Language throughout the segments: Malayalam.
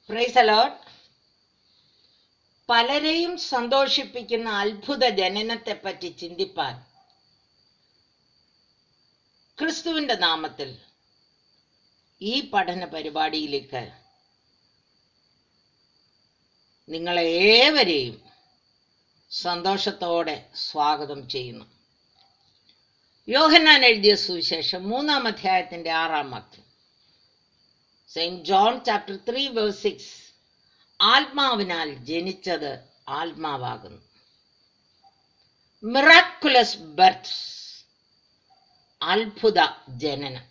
പ്രൈസ് അലോട്ട് പലരെയും സന്തോഷിപ്പിക്കുന്ന അത്ഭുത ജനനത്തെ പറ്റി ചിന്തിപ്പാൻ ക്രിസ്തുവിന്റെ നാമത്തിൽ ഈ പഠന പരിപാടിയിലേക്ക് നിങ്ങളെ ഏവരെയും സന്തോഷത്തോടെ സ്വാഗതം ചെയ്യുന്നു യോഹന്നാൻ എഴുതിയ സുവിശേഷം മൂന്നാം അധ്യായത്തിന്റെ ആറാം വാക്യം saint John chapter three verse six ആത്മാവിനാൽ ജനിച്ചത് ആത്മാവാകുന്നു മിറാക്കുലസ് ബർത്ത് അത്ഭുത ജനനം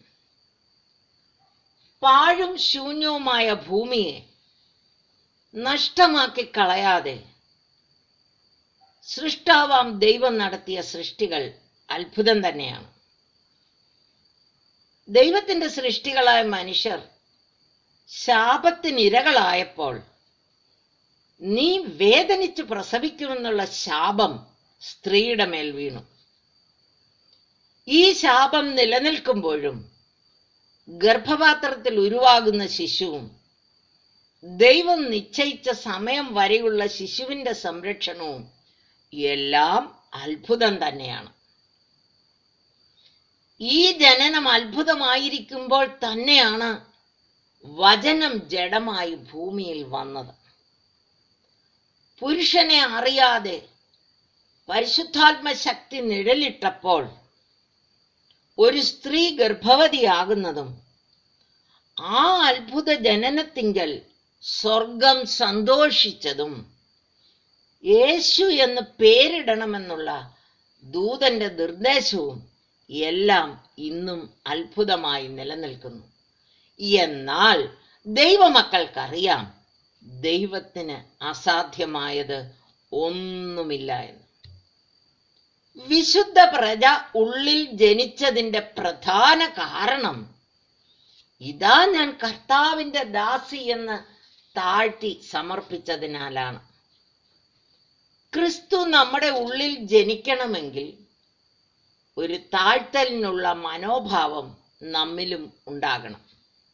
പാഴും ശൂന്യവുമായ ഭൂമിയെ നഷ്ടമാക്കി കളയാതെ സൃഷ്ടാവാം ദൈവം നടത്തിയ സൃഷ്ടികൾ അത്ഭുതം തന്നെയാണ് ദൈവത്തിന്റെ സൃഷ്ടികളായ മനുഷ്യർ ശാപത്തിനിരകളായപ്പോൾ നീ വേദനിച്ച് പ്രസവിക്കുമെന്നുള്ള ശാപം സ്ത്രീയുടെ മേൽ വീണു ഈ ശാപം നിലനിൽക്കുമ്പോഴും ഗർഭപാത്രത്തിൽ ഉരുവാകുന്ന ശിശുവും ദൈവം നിശ്ചയിച്ച സമയം വരെയുള്ള ശിശുവിന്റെ സംരക്ഷണവും എല്ലാം അത്ഭുതം തന്നെയാണ് ഈ ജനനം അത്ഭുതമായിരിക്കുമ്പോൾ തന്നെയാണ് വചനം ജഡമായി ഭൂമിയിൽ വന്നത് പുരുഷനെ അറിയാതെ പരിശുദ്ധാത്മ ശക്തി നിഴലിട്ടപ്പോൾ ഒരു സ്ത്രീ ഗർഭവതിയാകുന്നതും ആ അത്ഭുത ജനനത്തിങ്കൽ സ്വർഗം സന്തോഷിച്ചതും യേശു എന്ന് പേരിടണമെന്നുള്ള ദൂതന്റെ നിർദ്ദേശവും എല്ലാം ഇന്നും അത്ഭുതമായി നിലനിൽക്കുന്നു എന്നാൽ ദൈവമക്കൾക്കറിയാം ദൈവത്തിന് അസാധ്യമായത് ഒന്നുമില്ല എന്ന് വിശുദ്ധ പ്രജ ഉള്ളിൽ ജനിച്ചതിന്റെ പ്രധാന കാരണം ഇതാ ഞാൻ കർത്താവിന്റെ ദാസി എന്ന് താഴ്ത്തി സമർപ്പിച്ചതിനാലാണ് ക്രിസ്തു നമ്മുടെ ഉള്ളിൽ ജനിക്കണമെങ്കിൽ ഒരു താഴ്ത്തലിനുള്ള മനോഭാവം നമ്മിലും ഉണ്ടാകണം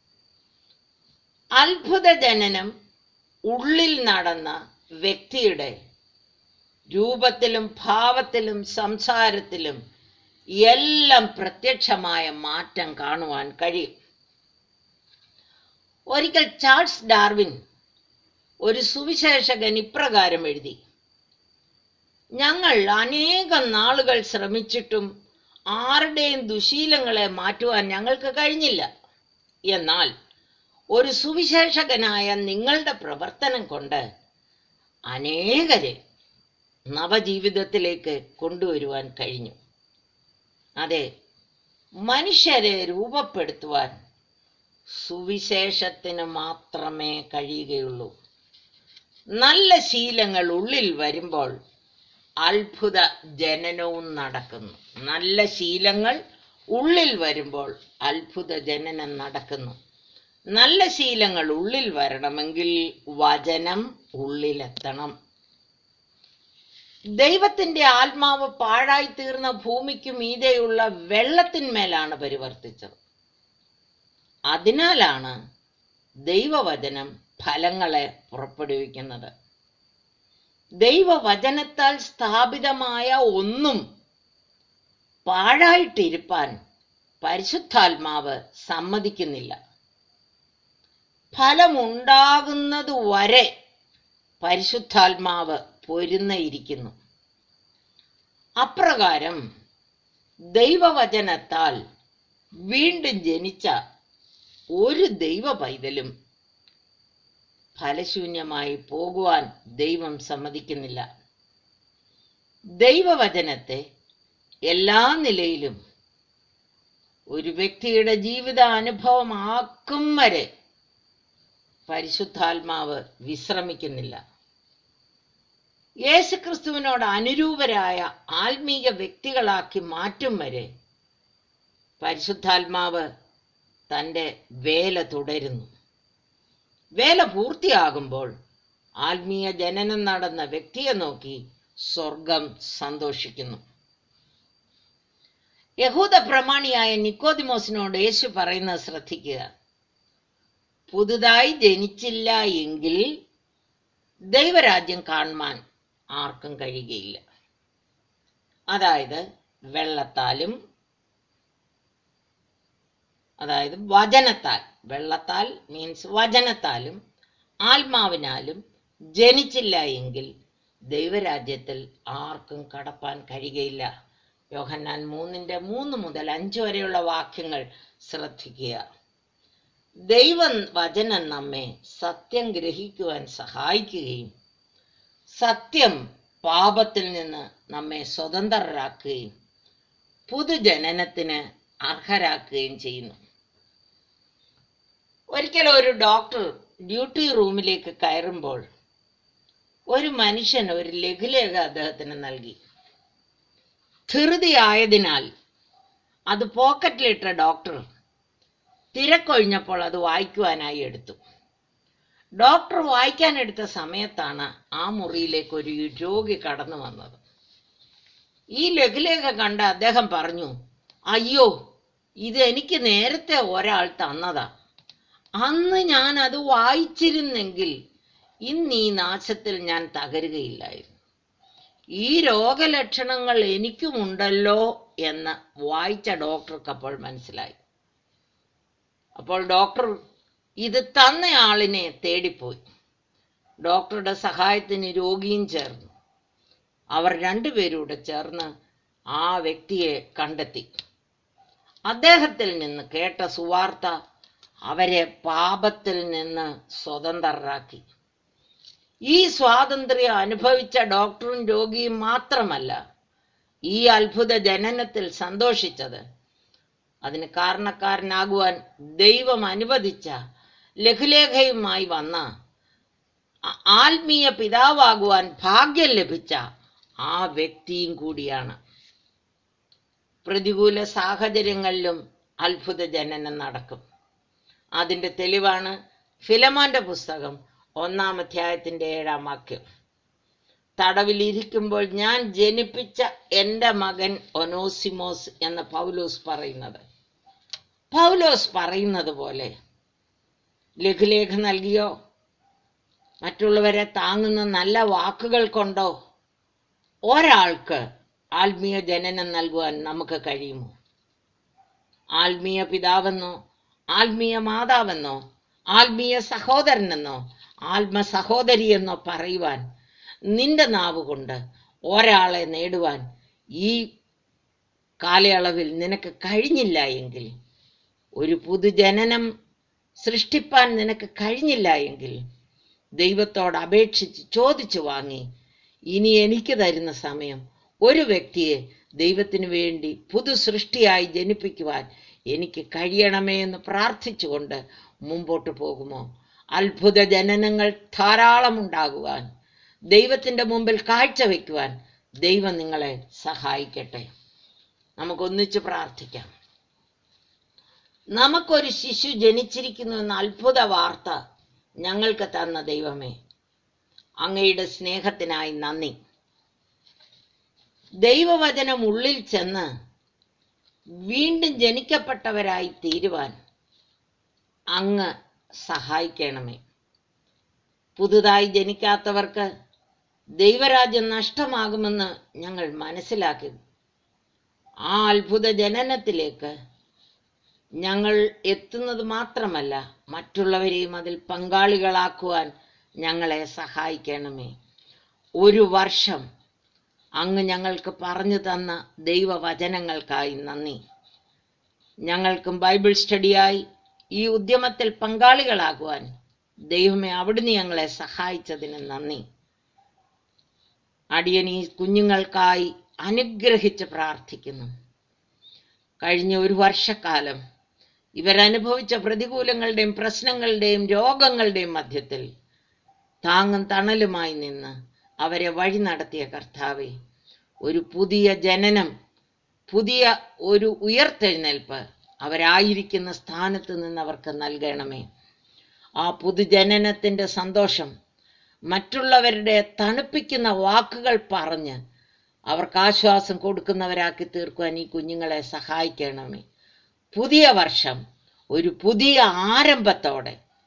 അത്ഭുത ജനനം ഉള്ളിൽ നടന്ന വ്യക്തിയുടെ രൂപത്തിലും ഭാവത്തിലും സംസാരത്തിലും എല്ലാം പ്രത്യക്ഷമായ മാറ്റം കാണുവാൻ കഴിയും ഒരിക്കൽ ചാൾസ് ഡാർവിൻ ഒരു സുവിശേഷകൻ ഇപ്രകാരം എഴുതി ഞങ്ങൾ അനേകം നാളുകൾ ശ്രമിച്ചിട്ടും ആരുടെയും ദുശീലങ്ങളെ മാറ്റുവാൻ ഞങ്ങൾക്ക് കഴിഞ്ഞില്ല എന്നാൽ ഒരു സുവിശേഷകനായ നിങ്ങളുടെ പ്രവർത്തനം കൊണ്ട് അനേകരെ നവജീവിതത്തിലേക്ക് കൊണ്ടുവരുവാൻ കഴിഞ്ഞു അതെ മനുഷ്യരെ രൂപപ്പെടുത്തുവാൻ സുവിശേഷത്തിന് മാത്രമേ കഴിയുകയുള്ളൂ നല്ല ശീലങ്ങൾ ഉള്ളിൽ വരുമ്പോൾ അത്ഭുത ജനനവും നടക്കുന്നു നല്ല ശീലങ്ങൾ ഉള്ളിൽ വരുമ്പോൾ അത്ഭുത ജനനം നടക്കുന്നു നല്ല ശീലങ്ങൾ ഉള്ളിൽ വരണമെങ്കിൽ വചനം ഉള്ളിലെത്തണം ദൈവത്തിന്റെ ആത്മാവ് പാഴായി തീർന്ന ഭൂമിക്ക് മീതെയുള്ള വെള്ളത്തിന്മേലാണ് പരിവർത്തിച്ചത് അതിനാലാണ് ദൈവവചനം ഫലങ്ങളെ പുറപ്പെടുവിക്കുന്നത് ദൈവവചനത്താൽ സ്ഥാപിതമായ ഒന്നും പാഴായിട്ടിരിപ്പാൻ പരിശുദ്ധാത്മാവ് സമ്മതിക്കുന്നില്ല ഫലമുണ്ടാകുന്നത് വരെ പരിശുദ്ധാത്മാവ് പൊരുന്നയിരിക്കുന്നു അപ്രകാരം ദൈവവചനത്താൽ വീണ്ടും ജനിച്ച ഒരു ദൈവ പൈതലും ഫലശൂന്യമായി പോകുവാൻ ദൈവം സമ്മതിക്കുന്നില്ല ദൈവവചനത്തെ എല്ലാ നിലയിലും ഒരു വ്യക്തിയുടെ ജീവിത അനുഭവമാക്കും വരെ പരിശുദ്ധാത്മാവ് വിശ്രമിക്കുന്നില്ല യേശുക്രിസ്തുവിനോട് അനുരൂപരായ ആത്മീയ വ്യക്തികളാക്കി മാറ്റും വരെ പരിശുദ്ധാത്മാവ് തൻ്റെ വേല തുടരുന്നു വേല പൂർത്തിയാകുമ്പോൾ ആത്മീയ ജനനം നടന്ന വ്യക്തിയെ നോക്കി സ്വർഗം സന്തോഷിക്കുന്നു യഹൂദ പ്രമാണിയായ നിക്കോദിമോസിനോട് യേശു പറയുന്നത് ശ്രദ്ധിക്കുക പുതുതായി ജനിച്ചില്ല എങ്കിൽ ദൈവരാജ്യം കാണുവാൻ ആർക്കും കഴിയുകയില്ല അതായത് വെള്ളത്താലും അതായത് വചനത്താൽ വെള്ളത്താൽ മീൻസ് വചനത്താലും ആത്മാവിനാലും ജനിച്ചില്ല എങ്കിൽ ദൈവരാജ്യത്തിൽ ആർക്കും കടപ്പാൻ കഴിയുകയില്ല യോഹന്നാൻ മൂന്നിന്റെ മൂന്ന് മുതൽ അഞ്ച് വരെയുള്ള വാക്യങ്ങൾ ശ്രദ്ധിക്കുക ദൈവ വചനം നമ്മെ സത്യം ഗ്രഹിക്കുവാൻ സഹായിക്കുകയും സത്യം പാപത്തിൽ നിന്ന് നമ്മെ സ്വതന്ത്രരാക്കുകയും പുതുജനനത്തിന് അർഹരാക്കുകയും ചെയ്യുന്നു ഒരിക്കൽ ഒരു ഡോക്ടർ ഡ്യൂട്ടി റൂമിലേക്ക് കയറുമ്പോൾ ഒരു മനുഷ്യൻ ഒരു ലഘുലേഖ അദ്ദേഹത്തിന് നൽകി ധൃതി ആയതിനാൽ അത് പോക്കറ്റിലിട്ട ഡോക്ടർ തിരക്കൊഴിഞ്ഞപ്പോൾ അത് വായിക്കുവാനായി എടുത്തു ഡോക്ടർ വായിക്കാനെടുത്ത സമയത്താണ് ആ മുറിയിലേക്ക് ഒരു രോഗി കടന്നു വന്നത് ഈ ലഘുലേഖ കണ്ട് അദ്ദേഹം പറഞ്ഞു അയ്യോ ഇത് എനിക്ക് നേരത്തെ ഒരാൾ തന്നതാ അന്ന് ഞാൻ അത് വായിച്ചിരുന്നെങ്കിൽ ഇന്ന് ഈ നാശത്തിൽ ഞാൻ തകരുകയില്ലായിരുന്നു ഈ രോഗലക്ഷണങ്ങൾ എനിക്കുമുണ്ടല്ലോ എന്ന് വായിച്ച ഡോക്ടർക്ക് അപ്പോൾ മനസ്സിലായി അപ്പോൾ ഡോക്ടർ ഇത് തന്നയാളിനെ തേടിപ്പോയി ഡോക്ടറുടെ സഹായത്തിന് രോഗിയും ചേർന്നു അവർ രണ്ടുപേരൂടെ ചേർന്ന് ആ വ്യക്തിയെ കണ്ടെത്തി അദ്ദേഹത്തിൽ നിന്ന് കേട്ട സുവാർത്ത അവരെ പാപത്തിൽ നിന്ന് സ്വതന്ത്രരാക്കി ഈ സ്വാതന്ത്ര്യം അനുഭവിച്ച ഡോക്ടറും രോഗിയും മാത്രമല്ല ഈ അത്ഭുത ജനനത്തിൽ സന്തോഷിച്ചത് അതിന് കാരണക്കാരനാകുവാൻ ദൈവം അനുവദിച്ച ലഘുലേഖയുമായി വന്ന ആ- ആത്മീയ പിതാവാകുവാൻ ഭാഗ്യം ലഭിച്ച ആ വ്യക്തിയും കൂടിയാണ് പ്രതികൂല സാഹചര്യങ്ങളിലും അത്ഭുത ജനനം നടക്കും അതിന്റെ തെളിവാണ് ഫിലമോന്റെ പുസ്തകം ഒന്നാം അധ്യായത്തിന്റെ ഏഴാം വാക്യം തടവിലിരിക്കുമ്പോൾ ഞാൻ ജനിപ്പിച്ച എൻ്റെ മകൻ ഒനോസിമോസ് എന്ന് പൗലോസ് പറയുന്നത് പൗലോസ് പറയുന്നത് പോലെ ലഘുലേഖ നൽകിയോ മറ്റുള്ളവരെ താങ്ങുന്ന നല്ല വാക്കുകൾ കൊണ്ടോ ഒരാൾക്ക് ആത്മീയ ജനനം നൽകുവാൻ നമുക്ക് കഴിയുമോ ആത്മീയ പിതാവെന്നോ ആത്മീയ മാതാവെന്നോ ആത്മീയ സഹോദരനെന്നോ ആത്മ സഹോദരിയെന്നോ പറയുവാൻ നിന്റെ നാവ് കൊണ്ട് ഒരാളെ നേടുവാൻ ഈ കാലയളവിൽ നിനക്ക് കഴിഞ്ഞില്ല എങ്കിൽ ഒരു പുതുജനനം സൃഷ്ടിപ്പാൻ നിനക്ക് കഴിഞ്ഞില്ല എങ്കിൽ ദൈവത്തോട് അപേക്ഷിച്ച് ചോദിച്ചു വാങ്ങി ഇനി എനിക്ക് തരുന്ന സമയം ഒരു വ്യക്തിയെ ദൈവത്തിന് വേണ്ടി പുതു സൃഷ്ടിയായി ജനിപ്പിക്കുവാൻ എനിക്ക് കഴിയണമേ എന്ന് പ്രാർത്ഥിച്ചുകൊണ്ട് മുമ്പോട്ട് പോകുമോ അത്ഭുത ജനനങ്ങൾ ധാരാളം ഉണ്ടാകുവാൻ ദൈവത്തിൻ്റെ മുമ്പിൽ കാഴ്ചവെക്കുവാൻ ദൈവം നിങ്ങളെ സഹായിക്കട്ടെ നമുക്കൊന്നിച്ച് പ്രാർത്ഥിക്കാം നമുക്കൊരു ശിശു ജനിച്ചിരിക്കുന്നു എന്ന അത്ഭുത വാർത്ത ഞങ്ങൾക്ക് തന്ന ദൈവമേ അങ്ങയുടെ സ്നേഹത്തിനായി നന്ദി ദൈവവചനം ഉള്ളിൽ ചെന്ന് വീണ്ടും ജനിക്കപ്പെട്ടവരായി തീരുവാൻ അങ്ങ് സഹായിക്കണമേ പുതുതായി ജനിക്കാത്തവർക്ക് ദൈവരാജ്യം നഷ്ടമാകുമെന്ന് ഞങ്ങൾ മനസ്സിലാക്കി ആ അത്ഭുത ജനനത്തിലേക്ക് ഞങ്ങൾ എത്തുന്നത് മാത്രമല്ല മറ്റുള്ളവരെയും അതിൽ പങ്കാളികളാക്കുവാൻ ഞങ്ങളെ സഹായിക്കണമേ ഒരു വർഷം അങ്ങ് ഞങ്ങൾക്ക് പറഞ്ഞു തന്ന ദൈവവചനങ്ങൾക്കായി നന്ദി ഞങ്ങൾക്കും ബൈബിൾ സ്റ്റഡിയായി ഈ ഉദ്യമത്തിൽ പങ്കാളികളാകുവാൻ ദൈവമേ അവിടുന്ന് ഞങ്ങളെ സഹായിച്ചതിന് നന്ദി അടിയൻ ഈ കുഞ്ഞുങ്ങൾക്കായി അനുഗ്രഹിച്ച് പ്രാർത്ഥിക്കുന്നു കഴിഞ്ഞ ഒരു വർഷക്കാലം ഇവരനുഭവിച്ച പ്രതികൂലങ്ങളുടെയും പ്രശ്നങ്ങളുടെയും രോഗങ്ങളുടെയും മധ്യത്തിൽ താങ്ങും തണലുമായി നിന്ന് അവരെ വഴി നടത്തിയ കർത്താവെ ഒരു പുതിയ ജനനം പുതിയ ഒരു ഉയർത്തെഴുന്നേൽപ്പ് അവരായിരിക്കുന്ന സ്ഥാനത്ത് നിന്ന് അവർക്ക് നൽകണമേ ആ പുതുജനനത്തിൻ്റെ സന്തോഷം മറ്റുള്ളവരുടെ തണുപ്പിക്കുന്ന വാക്കുകൾ പറഞ്ഞ് അവർക്ക് ആശ്വാസം കൊടുക്കുന്നവരാക്കി തീർക്കുവാൻ ഈ കുഞ്ഞുങ്ങളെ സഹായിക്കണമേ പുതിയ വർഷം ഒരു പുതിയ ആരംഭത്തോടെ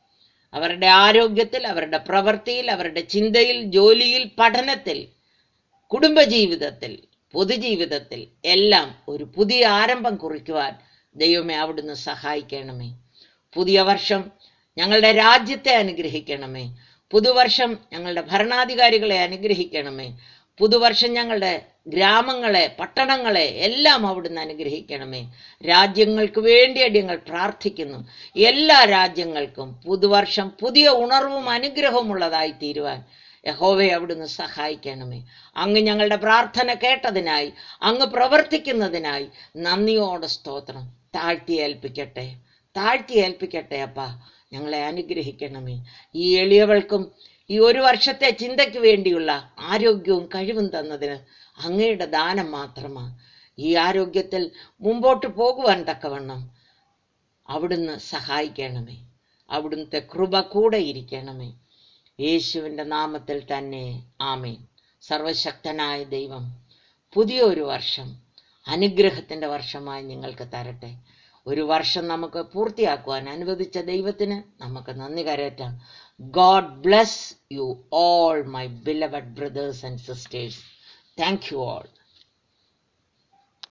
അവരുടെ ആരോഗ്യത്തിൽ അവരുടെ പ്രവൃത്തിയിൽ അവരുടെ ചിന്തയിൽ ജോലിയിൽ പഠനത്തിൽ കുടുംബജീവിതത്തിൽ പൊതുജീവിതത്തിൽ എല്ലാം ഒരു പുതിയ ആരംഭം കുറിക്കുവാൻ ദൈവമേ അവിടുന്ന് സഹായിക്കണമേ പുതിയ വർഷം ഞങ്ങളുടെ രാജ്യത്തെ അനുഗ്രഹിക്കണമേ പുതുവർഷം ഞങ്ങളുടെ ഭരണാധികാരികളെ അനുഗ്രഹിക്കണമേ പുതുവർഷം ഞങ്ങളുടെ ഗ്രാമങ്ങളെ പട്ടണങ്ങളെ എല്ലാം അവിടുന്ന് അനുഗ്രഹിക്കണമേ രാജ്യങ്ങൾക്ക് വേണ്ടി ഞങ്ങൾ പ്രാർത്ഥിക്കുന്നു എല്ലാ രാജ്യങ്ങൾക്കും പുതുവർഷം പുതിയ ഉണർവും അനുഗ്രഹവും ഉള്ളതായി തീരുവാൻ യഹോവെ അവിടുന്ന് സഹായിക്കണമേ അങ്ങ് ഞങ്ങളുടെ പ്രാർത്ഥന കേട്ടതിനായി അങ്ങ് പ്രവർത്തിക്കുന്നതിനായി നന്ദിയോടെ സ്തോത്രം താഴ്ത്തി ഏൽപ്പിക്കട്ടെ താഴ്ത്തി ഏൽപ്പിക്കട്ടെ അപ്പ ഞങ്ങളെ അനുഗ്രഹിക്കണമേ ഈ എളിയവൾക്കും ഈ ഒരു വർഷത്തെ ചിന്തയ്ക്ക് വേണ്ടിയുള്ള ആരോഗ്യവും കഴിവും തന്നതിന് അങ്ങയുടെ ദാനം മാത്രമാണ് ഈ ആരോഗ്യത്തിൽ മുമ്പോട്ട് പോകുവാൻ തക്കവണ്ണം അവിടുന്ന് സഹായിക്കണമേ അവിടുത്തെ കൃപ കൂടെ ഇരിക്കണമേ യേശുവിൻ്റെ നാമത്തിൽ തന്നെ ആമേൻ സർവശക്തനായ ദൈവം പുതിയൊരു വർഷം അനുഗ്രഹത്തിൻ്റെ വർഷമായി നിങ്ങൾക്ക് തരട്ടെ ഒരു വർഷം നമുക്ക് പൂർത്തിയാക്കുവാൻ അനുവദിച്ച ദൈവത്തിന് നമുക്ക് നന്ദി കരയറ്റാം God bless you all my beloved brothers and sisters thank you all